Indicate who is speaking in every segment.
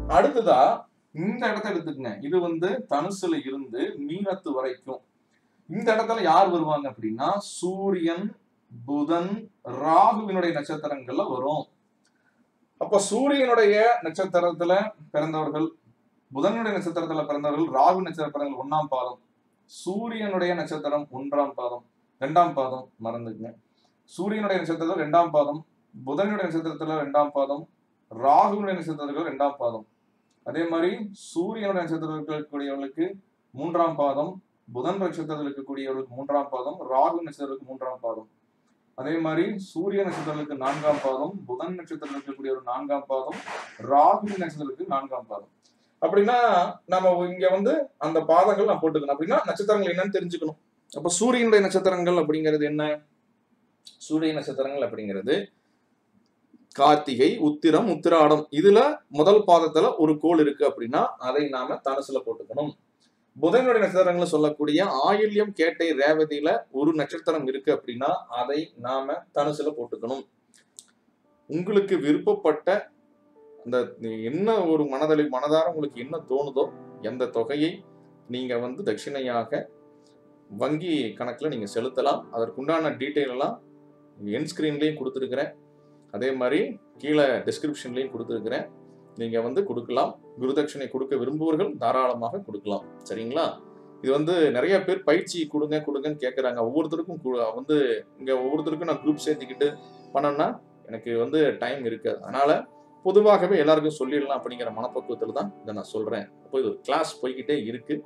Speaker 1: அடுத்ததா இந்த இடத்த எடுத்துக்கங்க இது வந்து தனுசுல இருந்து மீனத்து வரைக்கும் இந்த இடத்துல யார் வருவாங்க அப்படின்னா சூரியன் புதன் ராகுவினுடைய நட்சத்திரங்கள்ல வரும் அப்ப சூரியனுடைய நட்சத்திரத்துல பிறந்தவர்கள் புதனுடைய நட்சத்திரத்துல பிறந்தவர்கள் ராகு நட்சத்திரங்கள் ஒன்னாம் பாதம் சூரியனுடைய நட்சத்திரம் ஒன்றாம் பாதம் ரெண்டாம் பாதம் மறந்துக்குங்க சூரியனுடைய நட்சத்திரத்துல ரெண்டாம் பாதம் புதனுடைய நட்சத்திரத்துல ரெண்டாம் பாதம் ராகுனுடைய நட்சத்திரத்துல ரெண்டாம் பாதம் அதே மாதிரி சூரியனுடைய நட்சத்திரத்தில் இருக்கக்கூடியவர்களுக்கு மூன்றாம் பாதம் புதன் நட்சத்திரத்தில் இருக்கக்கூடியவர்களுக்கு மூன்றாம் பாதம் ராகு நட்சத்திரத்துக்கு மூன்றாம் பாதம் அதே மாதிரி சூரிய நட்சத்திரத்துக்கு நான்காம் பாதம் புதன் நட்சத்திரத்தில் இருக்கக்கூடிய ஒரு நான்காம் பாதம் ராகு நட்சத்திரத்துக்கு நான்காம் பாதம் அப்படின்னா நம்ம இங்க வந்து அந்த பாதங்கள் நான் போட்டுக்கணும் அப்படின்னா நட்சத்திரங்கள் என்னன்னு தெரிஞ்சுக்கணும் அப்ப சூரியனுடைய நட்சத்திரங்கள் அப்படிங்கிறது என்ன சூரிய நட்சத்திரங்கள் அப்படிங்கிறது கார்த்திகை உத்திரம் உத்திராடம் இதுல முதல் பாதத்துல ஒரு கோள் இருக்கு அப்படின்னா அதை நாம தனுசுல போட்டுக்கணும் புதனுடைய நட்சத்திரங்கள் சொல்லக்கூடிய ஆயில்யம் கேட்டை ரேவதியில ஒரு நட்சத்திரம் இருக்கு அப்படின்னா அதை நாம தனுசுல போட்டுக்கணும் உங்களுக்கு விருப்பப்பட்ட அந்த என்ன ஒரு மனதளி மனதார உங்களுக்கு என்ன தோணுதோ எந்த தொகையை நீங்க வந்து தட்சிணையாக வங்கி கணக்குல நீங்க செலுத்தலாம் அதற்குண்டான டீட்டெயில் எல்லாம் என் ஸ்கிரீன்லயும் கொடுத்துருக்கிறேன் அதே மாதிரி கீழே டிஸ்கிரிப்ஷன்லயும் கொடுத்துருக்கிறேன் நீங்க வந்து கொடுக்கலாம் குருதட்சணை கொடுக்க விரும்புவர்கள் தாராளமாக கொடுக்கலாம் சரிங்களா இது வந்து நிறைய பேர் பயிற்சி கொடுங்க கொடுங்கன்னு கேட்குறாங்க ஒவ்வொருத்தருக்கும் கு- வந்து இங்க ஒவ்வொருத்தருக்கும் நான் குரூப் சேர்த்துக்கிட்டு பண்ணேன்னா எனக்கு வந்து டைம் இருக்காது அதனால பொதுவாகவே எல்லாருக்கும் சொல்லிடலாம் அப்படிங்கிற மனப்பக்குவத்தில் தான் இதை நான் சொல்றேன் அப்போ இது ஒரு கிளாஸ் போய்கிட்டே இருக்கு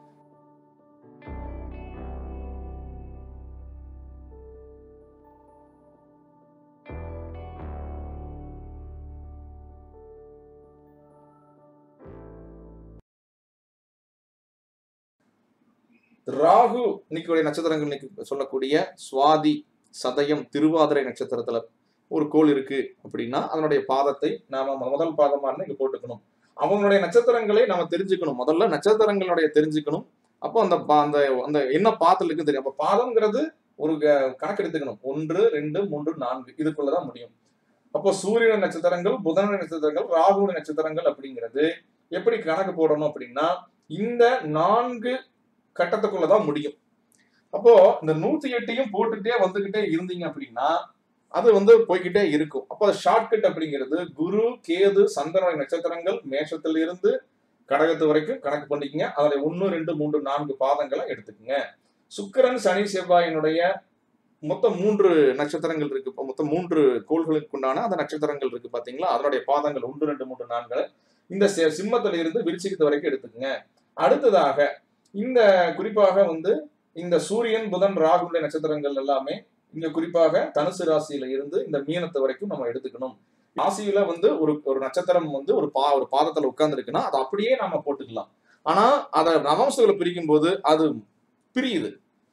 Speaker 1: ராகு இன்னைக்கு நட்சத்திரங்கள் இன்னைக்கு சொல்லக்கூடிய சுவாதி சதயம் திருவாதிரை நட்சத்திரத்துல ஒரு கோள் இருக்கு அப்படின்னா அதனுடைய பாதத்தை நாம மு- முதல் பாதமா இருந்தா இங்க போட்டுக்கணும் அவங்களுடைய நட்சத்திரங்களை நாம தெரிஞ்சுக்கணும் முதல்ல நட்சத்திரங்களுடைய தெரிஞ்சுக்கணும் அப்போ அந்த பா- அந்த அந்த என்ன பாதத்துல இருக்கு தெரியும் அப்ப பாதம்ங்கிறது ஒரு க- கணக்கு எடுத்துக்கணும் ஒன்று ரெண்டு மூன்று நான்கு இதுக்குள்ளதான் முடியும் அப்போ சூரிய நட்சத்திரங்கள் புதன நட்சத்திரங்கள் ராகு நட்சத்திரங்கள் அப்படிங்கிறது எப்படி கணக்கு போடணும் அப்படின்னா இந்த நான்கு கட்டத்துக்குள்ளதான் முடியும் அப்போ இந்த நூத்தி எட்டையும் போட்டுட்டே வந்துகிட்டே இருந்தீங்க அப்படின்னா அது வந்து போய்கிட்டே இருக்கும் அப்போ ஷார்ட்கட் அப்படிங்கிறது குரு கேது சந்திரனுடைய நட்சத்திரங்கள் மேஷத்துல இருந்து கடகத்து வரைக்கும் கணக்கு பண்ணிக்கங்க அதுல ஒன்னு ரெண்டு மூன்று நான்கு பாதங்களை எடுத்துக்கங்க சுக்கிரன் சனி செவ்வாயினுடைய மொத்தம் மூன்று நட்சத்திரங்கள் இருக்கு இப்ப மொத்தம் மூன்று கோள்களுக்கு உண்டான அந்த நட்சத்திரங்கள் இருக்கு பாத்தீங்களா அதனுடைய பாதங்கள் ஒன்று ரெண்டு மூன்று நான்கு இந்த சி- சிம்மத்துல இருந்து விருச்சிகத்து வரைக்கும் எடுத்துக்கங்க அடுத்ததாக இந்த குறிப்பாக வந்து இந்த சூரியன் புதன் ராகுடைய நட்சத்திரங்கள் எல்லாமே இங்க குறிப்பாக தனுசு ராசியில இருந்து இந்த மீனத்து வரைக்கும் நம்ம எடுத்துக்கணும் ராசியில வந்து ஒரு ஒரு நட்சத்திரம் வந்து ஒரு பா ஒரு பாதத்துல உட்கார்ந்து இருக்குன்னா அதை அப்படியே நாம போட்டுக்கலாம் ஆனா அதை நவம்சங்களை பிரிக்கும் போது அது பிரியுது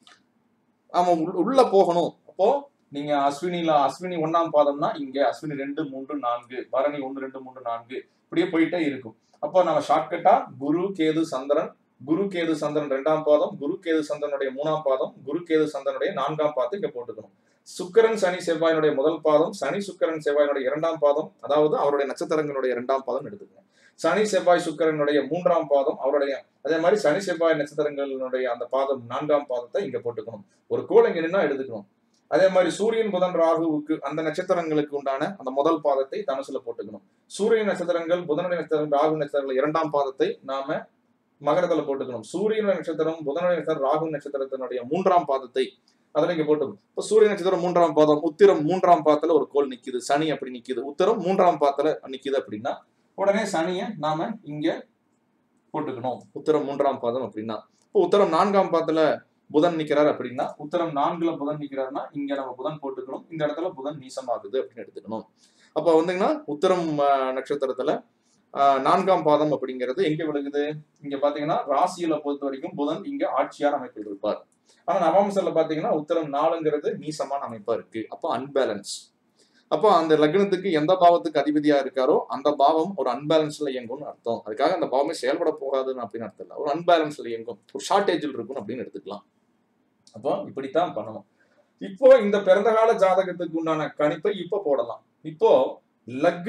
Speaker 1: நாம உள்- உள்ள போகணும் அப்போ நீங்க அஸ்வினில அஸ்வினி ஒண்ணாம் பாதம்னா இங்க அஸ்வினி ரெண்டு மூன்று நான்கு பரணி ஒன்று ரெண்டு மூன்று நான்கு இப்படியே போயிட்டே இருக்கும் அப்போ நம்ம ஷார்ட்கட்டா குரு கேது சந்திரன் குரு கேது சந்திரன் ரெண்டாம் பாதம் குரு கேது சந்திரனுடைய மூணாம் பாதம் குரு கேது சந்திரனுடைய நான்காம் பாதத்தை இங்க போட்டுக்கணும் சுக்கிரன் சனி செவ்வாயினுடைய முதல் பாதம் சனி சுக்கிரன் செவ்வாயினுடைய இரண்டாம் பாதம் அதாவது அவருடைய நட்சத்திரங்களுடைய இரண்டாம் பாதம் எடுத்துக்கங்க சனி செவ்வாய் சுக்கிரனுடைய மூன்றாம் பாதம் அவருடைய அதே மாதிரி சனி செவ்வாய் நட்சத்திரங்களுடைய அந்த பாதம் நான்காம் பாதத்தை இங்க போட்டுக்கணும் ஒரு கோள் இங்க நின்னா எடுத்துக்கணும் அதே மாதிரி சூரியன் புதன் ராகுவுக்கு அந்த நட்சத்திரங்களுக்கு உண்டான அந்த முதல் பாதத்தை தனுசுல போட்டுக்கணும் சூரிய நட்சத்திரங்கள் புதனுடைய நட்சத்திரம் ராகு நட்சத்திரங்கள் இரண்டாம் பாதத்தை நாம மகரத்துல போட்டுக்கணும் சூரியன் நட்சத்திரம் புதனுடைய நட்சத்திரம் ராகு நட்சத்திரத்தினுடைய மூன்றாம் பாதத்தை அதுல இங்க போட்டுக்கணும் இப்ப சூரிய நட்சத்திரம் மூன்றாம் பாதம் உத்திரம் மூன்றாம் பாதத்துல ஒரு கோள் நிக்குது சனி அப்படி நிக்குது உத்திரம் மூன்றாம் பாதத்துல நிக்குது அப்படின்னா உடனே சனியை நாம இங்க போட்டுக்கணும் உத்திரம் மூன்றாம் பாதம் அப்படின்னா இப்போ உத்தரம் நான்காம் பாதத்துல புதன் நிக்கிறார் அப்படின்னா உத்தரம் நான்குல புதன் நிக்கிறாருன்னா இங்க நம்ம புதன் போட்டுக்கணும் இந்த இடத்துல புதன் நீசமாகுது அப்படின்னு எடுத்துக்கணும் அப்ப வந்தீங்கன்னா உத்தரம் ஆஹ், நட்சத்திரத்துல ஆஹ், நான்காம் பாதம் அப்படிங்கிறது எங்க விழுகுது இங்க பாத்தீங்கன்னா ராசியில பொறுத்த வரைக்கும் புதன் இங்க ஆட்சியார் அமைப்பில் இருப்பார் ஆனா நவாம்சத்துல பாத்தீங்கன்னா உத்தரம் நாலுங்கிறது நீசமான அமைப்பா இருக்கு அப்போ அன்பேலன்ஸ் அப்போ அந்த லக்னத்துக்கு எந்த பாவத்துக்கு அதிபதியா இருக்காரோ அந்த பாவம் ஒரு அன்பேலன்ஸ்ல இயங்கும்னு அர்த்தம் அதுக்காக அந்த பாவமே செயல்பட போகாதுன்னு அப்படின்னு அர்த்தம் இல்லை ஒரு அன்பேலன்ஸ்ல இயங்கும் ஒரு ஷார்டேஜில் இருக்கும் அப்படின்னு எடுத்துக்கலாம் அப்போ இப்படித்தான் பண்ணணும் இப்போ இந்த பிறந்த கால ஜாதகத்துக்கு உண்டான கணிப்பை இப்போ போடலாம் இப்போ லக்னம்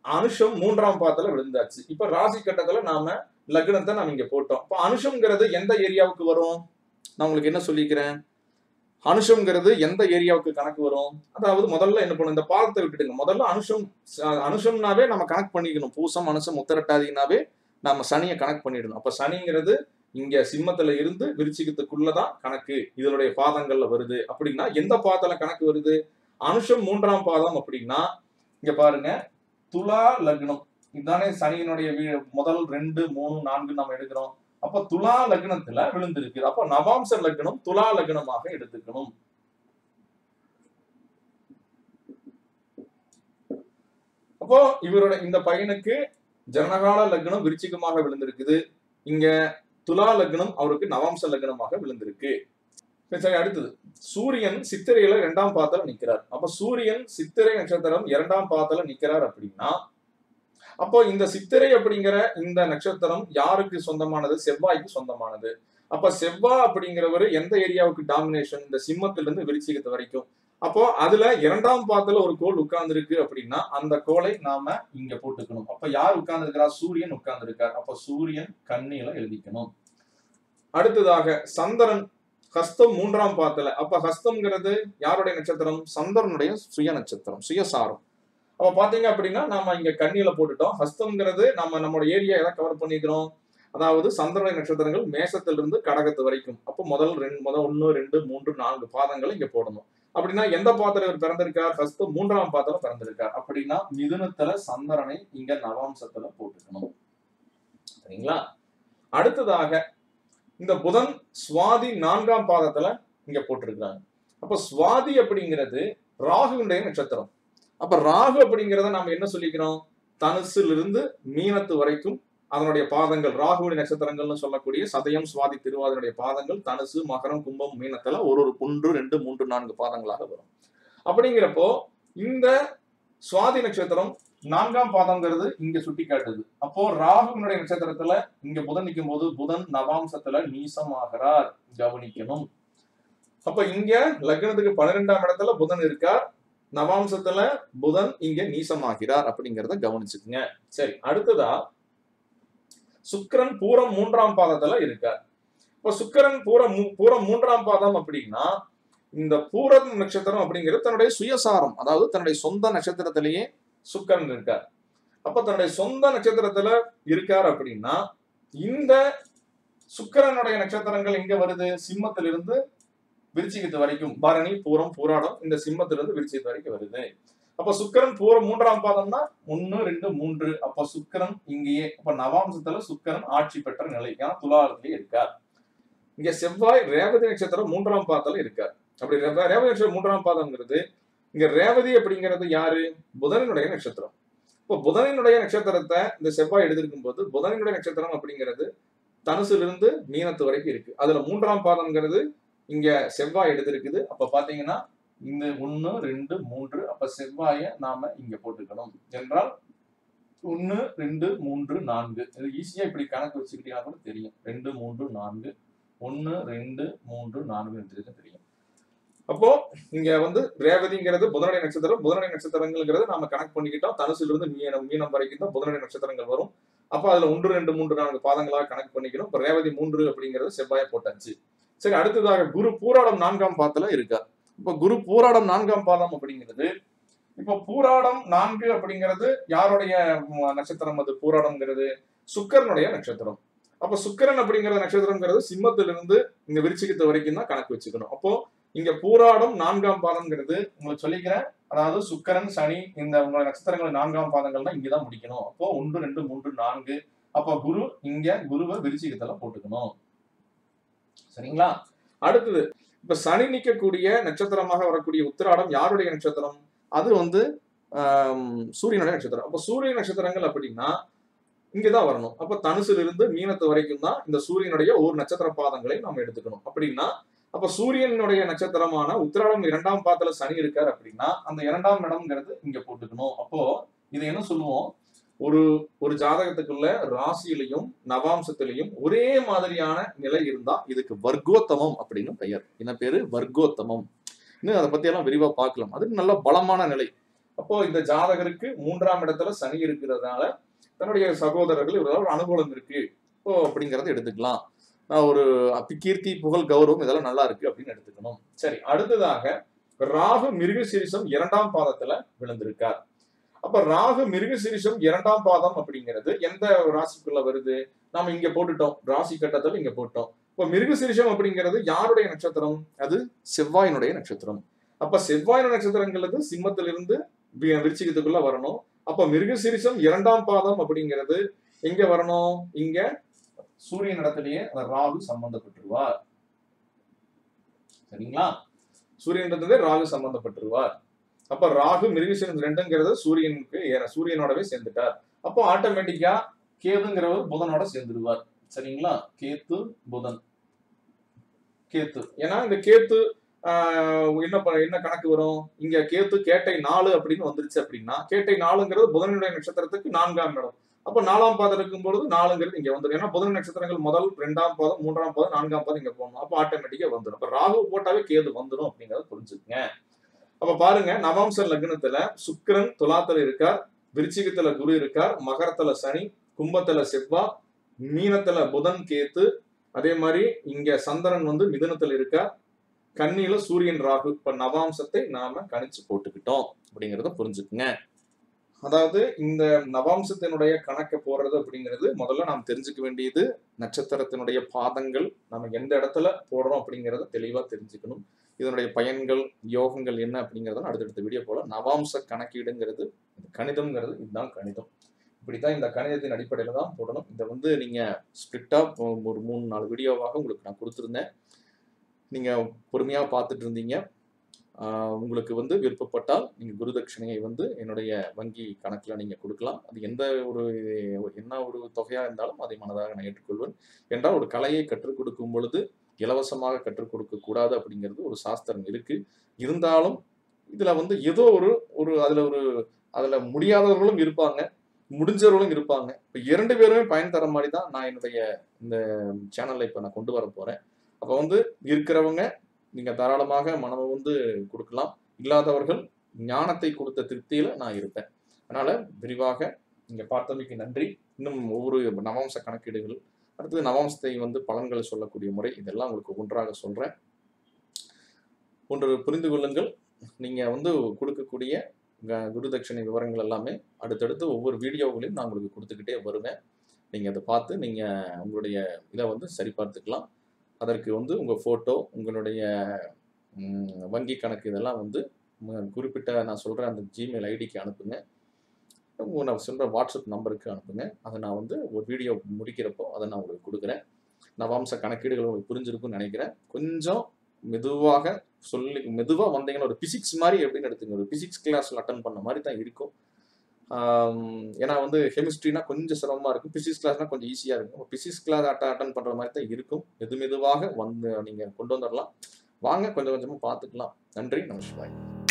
Speaker 1: அனுஷம் மூன்றாம் பாதத்துல விழுந்தாச்சு இப்ப ராசி கட்டத்துல நாம லக்னத்தை நாம இங்க போட்டோம் இப்ப அனுஷம்ங்கிறது எந்த ஏரியாவுக்கு வரும் நான் உங்களுக்கு என்ன சொல்லிக்கிறேன் அனுஷம்ங்கிறது எந்த ஏரியாவுக்கு கணக்கு வரும் அதாவது முதல்ல என்ன பண்ணும் இந்த பாதத்தை விட்டுடுங்க முதல்ல அனுஷம் அஹ் அனுஷம்னாவே நம்ம கணக்கு பண்ணிக்கணும் பூசம் அனுஷம் உத்தரட்டாதினாவே நாம சனியை கணக்கு பண்ணிடணும் அப்ப சனிங்கிறது இங்க சிம்மத்துல இருந்து விருச்சிகத்துக்குள்ளதான் கணக்கு இதனுடைய பாதங்கள்ல வருது அப்படின்னா எந்த பாதத்துல கணக்கு வருது அனுஷம் மூன்றாம் பாதம் அப்படின்னா இங்க பாருங்க துலா லக்னம் இதுதானே சனியினுடைய வீ- முதல் ரெண்டு மூணு நான்கு நம்ம எடுக்கிறோம் அப்ப துலா லக்னத்துல விழுந்திருக்கு அப்ப நவாம்ச லக்னம் துலா லக்னமாக எடுத்துக்கணும் அப்போ இவரோட இந்த பையனுக்கு ஜனகால லக்னம் விருச்சிகமாக விழுந்திருக்குது இங்க துலா லக்னம் அவருக்கு நவாம்ச லக்னமாக விழுந்திருக்கு சரி, சரி அடுத்தது சூரியன் சித்திரையில இரண்டாம் பாதத்துல நிக்கிறார் அப்ப சூரியன் சித்திரை நட்சத்திரம் இரண்டாம் பாதத்துல நிக்கிறார் அப்படின்னா அப்போ இந்த சித்திரை அப்படிங்கிற இந்த நட்சத்திரம் யாருக்கு சொந்தமானது செவ்வாய்க்கு சொந்தமானது அப்ப செவ்வாய் அப்படிங்கிறவர் எந்த ஏரியாவுக்கு டாமினேஷன் இந்த சிம்மத்துல இருந்து விருச்சிகத்து வரைக்கும் அப்போ அதுல இரண்டாம் பாதத்துல ஒரு கோள் உட்கார்ந்துருக்கு அப்படின்னா அந்த கோளை நாம இங்க போட்டுக்கணும் அப்ப யார் உட்கார்ந்து சூரியன் உட்கார்ந்து இருக்கார் அப்ப சூரியன் கண்ணியில எழுதிக்கணும் அடுத்ததாக சந்திரன் ஹஸ்தம் மூன்றாம் பாதத்துல அப்ப ஹஸ்தம்ங்கிறது யாருடைய நட்சத்திரம் சந்திரனுடைய சுய நட்சத்திரம் சுயசாரம் அப்ப பாத்தீங்க அப்படின்னா நாம இங்க கண்ணியில போட்டுட்டோம் ஹஸ்தம்ங்கிறது நம்ம நம்மளோட ஏரியா எதை கவர் பண்ணிக்கிறோம் அதாவது சந்திரனுடைய நட்சத்திரங்கள் மேசத்திலிருந்து கடகத்து வரைக்கும் அப்போ முதல் ரெண்டு முதல் ஒன்னு ரெண்டு மூன்று நான்கு பாதங்களை இங்க போடணும் அப்படின்னா எந்த பாத்திரம் இவர் பிறந்திருக்கார் ஹஸ்தம் மூன்றாம் பாத்திரம் பிறந்திருக்கார் அப்படின்னா மிதுனத்துல சந்திரனை இங்க நவாம்சத்துல போட்டுக்கணும் சரிங்களா அடுத்ததாக இந்த புதன் சுவாதி நான்காம் பாதத்துல இங்க போட்டிருக்காங்க அப்ப சுவாதி அப்படிங்கிறது ராகுனுடைய நட்சத்திரம் அப்ப ராகு அப்படிங்கிறத நாம என்ன சொல்லிக்கிறோம் தனுசுல இருந்து மீனத்து வரைக்கும் அதனுடைய பாதங்கள் ராகுவின் நட்சத்திரங்கள்னு சொல்லக்கூடிய சதயம் சுவாதி திருவாதினுடைய பாதங்கள் தனுசு மகரம் கும்பம் மீனத்துல ஒரு ஒரு ஒன்று ரெண்டு மூன்று நான்கு பாதங்களாக வரும் அப்படிங்கிறப்போ இந்த சுவாதி நட்சத்திரம் நான்காம் பாதங்கிறது இங்க சுட்டி காட்டுது அப்போ ராகுவினுடைய நட்சத்திரத்துல இங்க புதன் நிற்கும் போது புதன் நவாம்சத்துல நீசமாகிறார் கவனிக்கணும் அப்ப இங்க லக்னத்துக்கு பன்னிரெண்டாம் இடத்துல புதன் இருக்கார் நவாம்சத்துல புதன் இங்க நீசமாகிறார் அப்படிங்கறத கவனிச்சுக்குங்க சரி அடுத்ததா சுக்கிரன் பூரம் மூன்றாம் பாதத்துல இருக்கார் இப்ப சுக்கிரன் பூரம் மூ- பூரம் மூன்றாம் பாதம் அப்படின்னா இந்த பூரம் நட்சத்திரம் அப்படிங்கிறது தன்னுடைய சுயசாரம் அதாவது தன்னுடைய சொந்த நட்சத்திரத்திலேயே சுக்கிரன் இருக்கார் அப்ப தன்னுடைய சொந்த நட்சத்திரத்துல இருக்கார் அப்படின்னா இந்த சுக்கிரனுடைய நட்சத்திரங்கள் எங்க வருது சிம்மத்திலிருந்து விருச்சிகத்து வரைக்கும் பரணி பூரம் பூராடம் இந்த சிம்மத்திலிருந்து விருச்சிகத்து வரைக்கும் வருது அப்ப சுக்கிரன் பூரம் மூன்றாம் பாதம்னா ஒன்னு ரெண்டு மூன்று அப்ப சுக்கிரன் இங்கேயே அப்ப நவாம்சத்துல சுக்கிரன் ஆட்சி பெற்ற நிலை ஏன்னா துலாலத்திலேயே இருக்கார் இங்க செவ்வாய் ரேவதி நட்சத்திரம் மூன்றாம் பாதத்துல இருக்கார் அப்படி ரே- ரேவதி நட்சத்திரம் மூன்றாம் பாதம்ங்கிறது இங்க ரேவதி அப்படிங்கிறது யாரு புதனினுடைய நட்சத்திரம் இப்போ புதனினுடைய நட்சத்திரத்தை இந்த செவ்வாய் எடுத்திருக்கும் போது புதனினுடைய நட்சத்திரம் அப்படிங்கிறது தனுசுல மீனத்து வரைக்கும் இருக்கு அதுல மூன்றாம் பாதம்ங்கிறது இங்க செவ்வாய் எடுத்திருக்குது அப்ப பாத்தீங்கன்னா இந்த ஒன்னு ரெண்டு மூன்று அப்ப செவ்வாயை நாம இங்க போட்டுக்கணும் என்றால் ஒன்னு ரெண்டு மூன்று நான்கு இது ஈஸியா இப்படி கணக்கு வச்சுக்கிட்டீங்கன்னா கூட தெரியும் ரெண்டு மூன்று நான்கு ஒன்னு ரெண்டு மூன்று நான்கு தெரியும் அப்போ இங்க வந்து ரேவதிங்கிறது புதனுடைய நட்சத்திரம் புதனுடைய நட்சத்திரங்கள்ங்கிறது நாம கணக்கு பண்ணிக்கிட்டோம் தனுசுல இருந்து மீனம் மீனம் வரைக்கும் தான் புதனுடைய நட்சத்திரங்கள் வரும் அப்ப அதுல ஒன்று ரெண்டு மூன்று நான்கு பாதங்களாக கணக்கு பண்ணிக்கணும் இப்ப ரேவதி மூன்று அப்படிங்கிறது செவ்வாயை போட்டாச்சு சரி அடுத்ததாக குரு பூராடம் நான்காம் பாதத்துல இருக்கார் இப்ப குரு பூராடம் நான்காம் பாதம் அப்படிங்கிறது இப்ப பூராடம் நான்கு அப்படிங்கிறது யாருடைய ம், நட்சத்திரம் அது பூராடம்ங்கிறது சுக்கரனுடைய நட்சத்திரம் அப்ப சுக்கிரன் அப்படிங்கிற நட்சத்திரம்ங்கிறது சிம்மத்திலிருந்து இங்க விருச்சிகத்து வரைக்கும் தான் கணக்கு வச்சுக்கணும் அப்போ இங்க பூராடம் நான்காம் பாதம்ங்கிறது உங்களுக்கு சொல்லிக்கிறேன் அதாவது சுக்கிரன் சனி இந்த உங்களோட நட்சத்திரங்கள் நான்காம் பாதங்கள் தான் இங்கதான் முடிக்கணும் அப்போ ஒன்று ரெண்டு மூன்று நான்கு அப்போ குரு இங்க குருவை விருச்சிகத்துல போட்டுக்கணும் சரிங்களா அடுத்தது இப்ப சனி நிக்கக்கூடிய நட்சத்திரமாக வரக்கூடிய உத்திராடம் யாருடைய நட்சத்திரம் அது வந்து ஆம், சூரியனுடைய நட்சத்திரம் அப்ப சூரிய நட்சத்திரங்கள் அப்படின்னா இங்கதான் வரணும் அப்ப தனுசுல இருந்து மீனத்து வரைக்கும் தான் இந்த சூரியனுடைய ஒரு நட்சத்திர பாதங்களை நாம் எடுத்துக்கணும் அப்படின்னா அப்ப சூரியனுடைய நட்சத்திரமான உத்திராடம் இரண்டாம் பாதத்துல சனி இருக்கார் அப்படின்னா அந்த இரண்டாம் இடம்ங்கிறது இங்க போட்டுக்கணும் அப்போ இது என்ன சொல்லுவோம் ஒரு ஒரு ஜாதகத்துக்குள்ள ராசியிலையும் நவாம்சத்திலையும் ஒரே மாதிரியான நிலை இருந்தா இதுக்கு வர்க்கோத்தமம் அப்படின்னு பெயர் என்ன பேரு வர்க்கோத்தமம் இன்னும் அதை பத்தி எல்லாம் விரிவா பார்க்கலாம் அது நல்ல பலமான நிலை அப்போ இந்த ஜாதகருக்கு மூன்றாம் இடத்துல சனி இருக்கிறதுனால தன்னுடைய சகோதரர்கள் இவரால் ஒரு அனுகூலம் இருக்கு ஓ அப்படிங்கறத எடுத்துக்கலாம் நான் ஒரு அப்பி- கீர்த்தி புகழ் கௌரவம் இதெல்லாம் நல்லா இருக்கு அப்படின்னு எடுத்துக்கணும் சரி அடுத்ததாக ராகு மிருகசீரிஷம் இரண்டாம் பாதத்துல விழுந்திருக்கார் அப்ப ராகு மிருகசீரிஷம் இரண்டாம் பாதம் அப்படிங்கிறது எந்த ராசிக்குள்ள வருது நாம இங்க போட்டுட்டோம் ராசி கட்டத்துல இங்க போட்டோம் இப்ப மிருகசீரிஷம் அப்படிங்கிறது யாருடைய நட்சத்திரம் அது செவ்வாயினுடைய நட்சத்திரம் அப்ப செவ்வாய் நட்சத்திரங்கிறது சிம்மத்திலிருந்து வி- விருச்சிகத்துக்குள்ள வரணும் அப்ப மிருகசீரிஷம் இரண்டாம் பாதம் அப்படிங்கிறது எங்க வரணும் இங்க சூரியன் இடத்திலேயே அந்த ராகு சம்பந்தப்பட்டுருவார் சரிங்களா சூரியன் இடத்துல ராகு சம்பந்தப்பட்டுருவார் அப்ப ராகு மிருகசீரிஷம் ரெண்டுங்கிறது சூரியனுக்கு ஏற- சூரியனோடவே சேர்ந்துட்டார் அப்போ ஆட்டோமேட்டிக்கா கேதுங்கிறவர் புதனோட சேர்ந்துருவார் சரிங்களா கேத்து புதன் கேத்து ஏன்னா இந்த கேத்து ஆஹ், என்ன ப- என்ன கணக்கு வரும் இங்க கேத்து கேட்டை நாலு அப்படின்னு வந்துருச்சு அப்படின்னா கேட்டை நாலுங்கிறது புதனுடைய நட்சத்திரத்துக்கு நான்காம் இடம் அப்ப நாலாம் பாதம் இருக்கும் பொழுது நாலுங்கிறது இங்க வந்துடும் ஏன்னா புதன் நட்சத்திரங்கள் முதல் ரெண்டாம் பாதம் மூன்றாம் பாதம் நான்காம் பாதம் இங்க போகணும் அப்ப ஆட்டோமேட்டிக்கா வந்துடும் அப்ப ராகு போட்டாவே கேது வந்துடும் அப்படிங்கறத புரிஞ்சுக்கங்க அப்ப பாருங்க நவாம்ச லக்னத்துல சுக்கிரன் துலாத்துல இருக்கார் விருச்சிகத்துல குரு இருக்கார் மகரத்துல சனி கும்பத்துல செவ்வா மீனத்துல புதன் கேத்து அதே மாதிரி இங்க சந்திரன் வந்து மிதுனத்துல இருக்கார் கன்னியில சூரியன் ராகு இப்ப நவாம்சத்தை நாம கணிச்சு போட்டுக்கிட்டோம் அப்படிங்கறத புரிஞ்சுக்குங்க அதாவது இந்த நவாம்சத்தினுடைய கணக்கு போடுறது அப்படிங்கிறது முதல்ல நாம் தெரிஞ்சுக்க வேண்டியது நட்சத்திரத்தினுடைய பாதங்கள் நம்ம எந்த இடத்துல போடுறோம் அப்படிங்கறத தெளிவா தெரிஞ்சுக்கணும் இதனுடைய பயன்கள் யோகங்கள் என்ன அப்படிங்கறத அடுத்தடுத்த வீடியோ போல நவாம்ச கணக்கீடுங்கிறது இது கணிதம்ங்கிறது இதுதான் கணிதம் இப்படித்தான் இந்த கணிதத்தின் அடிப்படையில தான் போடணும் இதை வந்து நீங்க ஸ்பிளிட்டா ஒரு மூணு நாலு வீடியோவாக உங்களுக்கு நான் கொடுத்துருந்தேன் நீங்க பொறுமையா பார்த்துட்டு இருந்தீங்க ஆஹ் உங்களுக்கு வந்து விருப்பப்பட்டால் நீங்க குருதட்சணையை வந்து என்னுடைய வங்கி கணக்குல நீங்க கொடுக்கலாம் அது எந்த ஒரு என்ன ஒரு தொகையா இருந்தாலும் அதை மனதாக நான் ஏற்றுக்கொள்வேன் என்றால் ஒரு கலையை கற்றுக் கொடுக்கும் பொழுது இலவசமாக கற்றுக் கொடுக்க கூடாது அப்படிங்கிறது ஒரு சாஸ்திரம் இருக்கு இருந்தாலும் இதுல வந்து ஏதோ ஒரு ஒரு அதுல ஒரு அதுல முடியாதவர்களும் இருப்பாங்க முடிஞ்சவர்களும் இருப்பாங்க இப்ப இரண்டு பேருமே பயன் தர மாதிரி தான் நான் என்னுடைய இந்த சேனல்ல இப்ப நான் கொண்டு வர போறேன் அப்ப வந்து இருக்கிறவங்க நீங்க தாராளமாக மனதை வந்து கொடுக்கலாம் இல்லாதவர்கள் ஞானத்தை கொடுத்த திருப்தியில நான் இருப்பேன் அதனால விரிவாக நீங்க பார்த்தமைக்கு நன்றி இன்னும் ஒவ்வொரு நவாம்ச கணக்கீடுகள் அடுத்தது நவாம்சத்தை வந்து பலன்களை சொல்லக்கூடிய முறை இதெல்லாம் உங்களுக்கு ஒன்றாக சொல்றேன் ஒன்று புரிந்து கொள்ளுங்கள் நீங்க வந்து கொடுக்கக்கூடிய க- குருதட்சணை விவரங்கள் எல்லாமே அடுத்தடுத்து ஒவ்வொரு வீடியோகளையும் நான் உங்களுக்கு கொடுத்துக்கிட்டே வருவேன் நீங்க அதை பார்த்து நீங்க உங்களுடைய இதை வந்து சரிபார்த்துக்கலாம் அதற்கு வந்து உங்க போட்டோ உங்களுடைய ம், வங்கி கணக்கு இதெல்லாம் வந்து ம், குறிப்பிட்ட நான் சொல்ற அந்த ஜிமெயில் ஐடிக்கு அனுப்புங்க உங்க நான் சொல்ற வாட்ஸ்அப் நம்பருக்கு அனுப்புங்க அதை நான் வந்து ஒரு வீடியோ முடிக்கிறப்போ அதை நான் உங்களுக்கு கொடுக்குறேன் நவாம்ச கணக்கீடுகள் உங்களுக்கு புரிஞ்சிருக்கும்னு நினைக்கிறேன் கொஞ்சம் மெதுவாக சொல்லி மெதுவாக வந்தீங்கன்னா ஒரு பிசிக்ஸ் மாதிரி எப்படின்னு எடுத்துங்க ஒரு பிசிக்ஸ் கிளாஸில் அட்டன் பண்ண மாதிரி தான் இருக்கும் ஆம், ஏன்னா வந்து கெமிஸ்ட்ரினா கொஞ்சம் சிரமமாக இருக்கும் பிசிக்ஸ் கிளாஸ்னா கொஞ்சம் ஈஸியாக இருக்கும் பிசிக்ஸ் கிளாஸ் அட்ட அட்டன் பண்ணுற மாதிரி தான் இருக்கும் மெது மெதுவாக வந்து நீங்கள் கொண்டு வந்துடலாம் வாங்க கொஞ்சம் கொஞ்சமாக பார்த்துக்கலாம் நன்றி நமஸ்காரம்